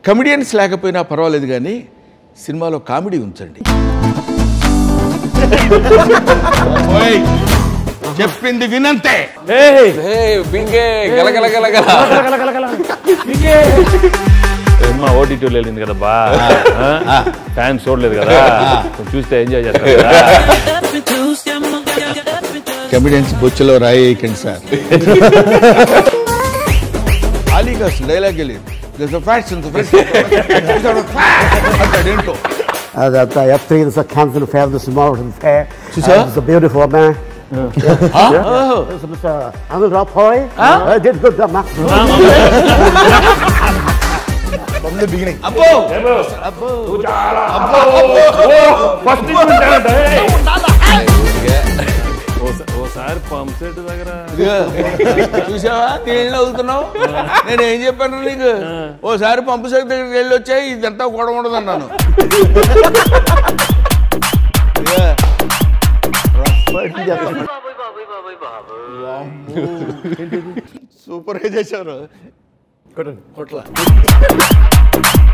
Comedians లేకపోయినా పర్వాలేదు కానీ సినిమాలో కామెడీ ఉంచండి ఓయ్, చెప్పింది వినంతే పింకే గలగల గలగల సినిమా ఓటీటీలో వెళ్ళింది కదా బా ఫ్యాన్స్ చూడలేదు కదా కొంచెం చూస్తే ఎంజాయ్ చేస్తారు కదా కమెడియన్స్ బొచ్చులో రాయేయకండి సార్ ఖాళీగా అసలు డైలాగ్ వెళ్ళేది There's a fashion, the fashion. అంటాడేంటో Uh, that uh, F3 is a cancel fair this morning fair. Sir? Uh, it's a beautiful man. Yeah. This is Mr. Anurag Poi. Uh, did good job, man. అబ్బో ఓసారి pump set దగ్గర ఇదిగో, చూసావా నేను అవుతున్నావు నేను ఏం చెప్పాను నీకు ఓసారి పంపు సెట్ దగ్గరికి వెళ్ళి వచ్చాయి ఇదంతా గొడవ ఉండదు అన్నాను సూపర్ గా చేశారు కొట్ల